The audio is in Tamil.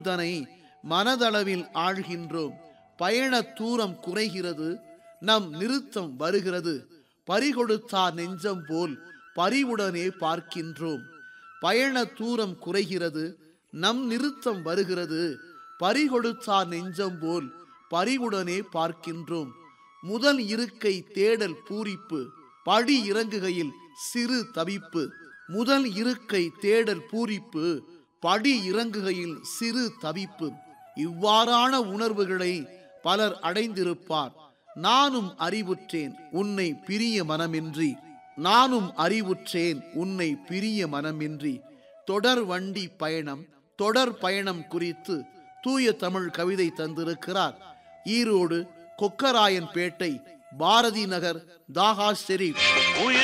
தனை மனதளவில் ஆழ்கின்றோம் பயண தூரம் குறைகிறது நம் நிறுத்தம் வருகிறது பறிகொடுத்தார் நெஞ்சம் போல் பறிவுடனே பார்க்கின்றோம் பயண தூரம் குறைகிறது நம் நிறுத்தம் வருகிறது பறிகொடுத்தார் நெஞ்சம் போல் பறிவுடனே பார்க்கின்றோம் முதல் இருக்கை தேடல் பூரிப்பு படி இறங்குகையில் சிறு தவிப்பு முதல் இருக்கை தேடல் பூரிப்பு படி இறங்குகையில் சிறு தவிப்பு இவ்வாறான உணர்வுகளை பலர் அடைந்திருப்பார் நானும் அறிவுற்றேன் உன்னை பிரிய மனமின்றி நானும் அறிவுற்றேன் உன்னை பிரிய மனமின்றி தொடர் வண்டி பயணம் தொடர் பயணம் குறித்து தூய தமிழ் கவிதை தந்திருக்கிறார் ஈரோடு கொக்கராயன்பேட்டை பாரதி நகர் தாகா ஷெரீப்